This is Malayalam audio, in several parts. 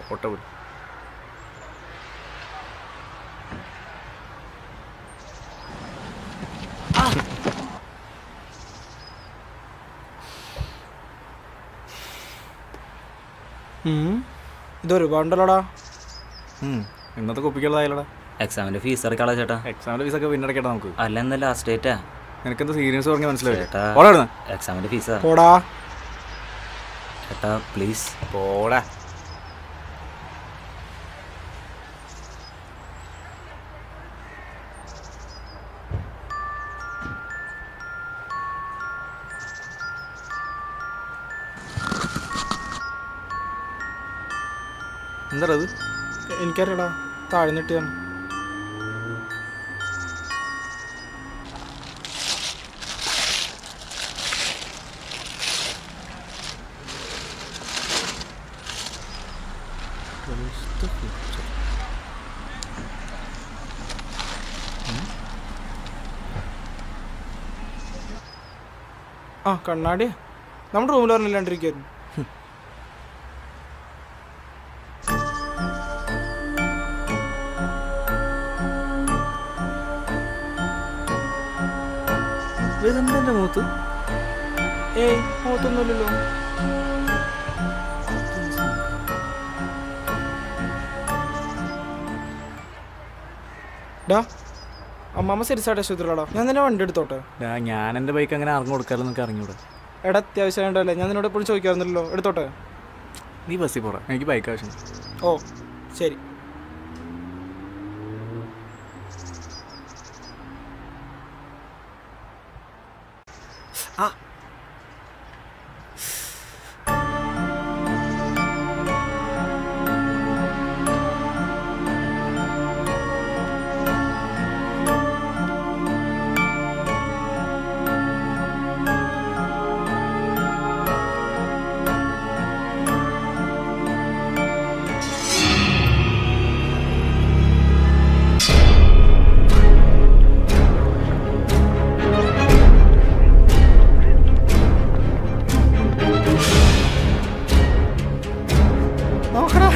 ഒട്ട വിട് ഇതൊരുപാടുണ്ടല്ലോടാ ഉം. ഇന്നത്തെ കുപ്പിക്കുള്ളതായാലടാ എക്സാമിന്റെ ഫീസ് അടക്കാളാ ചേട്ടാ എക്സാമിൻ്റെ ഫീസൊക്കെ പിന്നെ അടയ്ക്കട്ടെ നമുക്ക് അല്ല എന്താ ലാസ്റ്റ് ഡേറ്റാ നിനക്കെന്താ സീരിയസ് പറഞ്ഞാൽ മനസ്സിലാവില്ല ചേട്ടാ പോടാ ഇവിടുന്ന്. എക്സാമിന്റെ ഫീസാ പോടാ ചേട്ടാ പ്ലീസ് പോടാ എന്താ അത് എനിക്കറിയടാ താഴ്ന്നിട്ടാണ് ആ കണ്ണാടി നമ്മുടെ റൂമിൽ പറഞ്ഞില്ലാണ്ടിരിക്കായിരുന്നു ഇതെന്താ എൻ്റെ മുഖത്ത് ഏയ് മുഖത്തൊന്നുമില്ലല്ലോ ഡാ അമ്മാമ്മ ശരിസായിട്ട് ആശുപത്രിയിലാടാ ഞാൻ നിന്നെ വണ്ടി എടുത്തോട്ടെ ഡാ, ഞാൻ എൻ്റെ ബൈക്ക് അങ്ങനെ അറിഞ്ഞു കൊടുക്കാറില്ല നിനക്ക് അറിഞ്ഞൂടെ എടാ അത്യാവശ്യമായിട്ടല്ലേ ഞാൻ നിന്നോട് എപ്പോഴും ചോദിക്കാറുണ്ടല്ലോ എടുത്തോട്ടെ നീ ബസ്സിൽ പോടാ എനിക്ക് ബൈക്ക് ആവശ്യം ഓ ശരി നോക്കടാ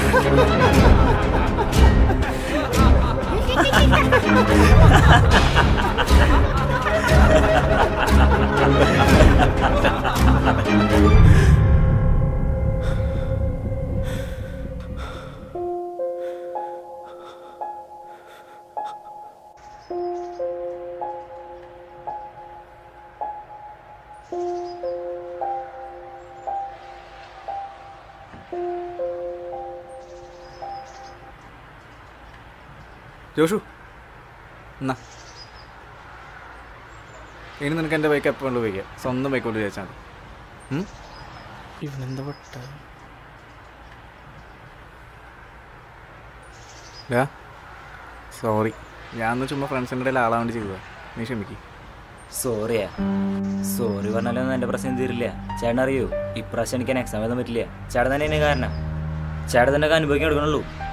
ജോഷു എന്നാ ഇനി നിനക്ക് എൻ്റെ ബൈക്ക് എപ്പോൾ കൊണ്ട് ഉപയോഗിക്കാം സ്വന്തം ബൈക്ക് കൊണ്ട് ചോദിച്ചാൽ മതി ഉം? ഇവനെന്താ വട്ട ഡാ സോറി ഞാൻ ഒന്ന് ചുമ്മാ ഫ്രണ്ട്സിൻ്റെ ഇടയിൽ ആളാൻ വേണ്ടി ചെയ്തതാ നീ ക്ഷമിക്ക് സോറിയാ സോറി പറഞ്ഞാലൊന്നും എൻ്റെ പ്രശ്നം തീരില്ല ചേട്ടൻ അറിയൂ ഇപ്രാവശ്യം എനിക്ക് എക്സാം എഴുതാൻ പറ്റില്ല ചേട്ടൻ തന്നെ അതിന് കാരണം ചേട്ടൻ തന്നെ അനുഭവിക്കാൻ എടുക്കണുള്ളൂ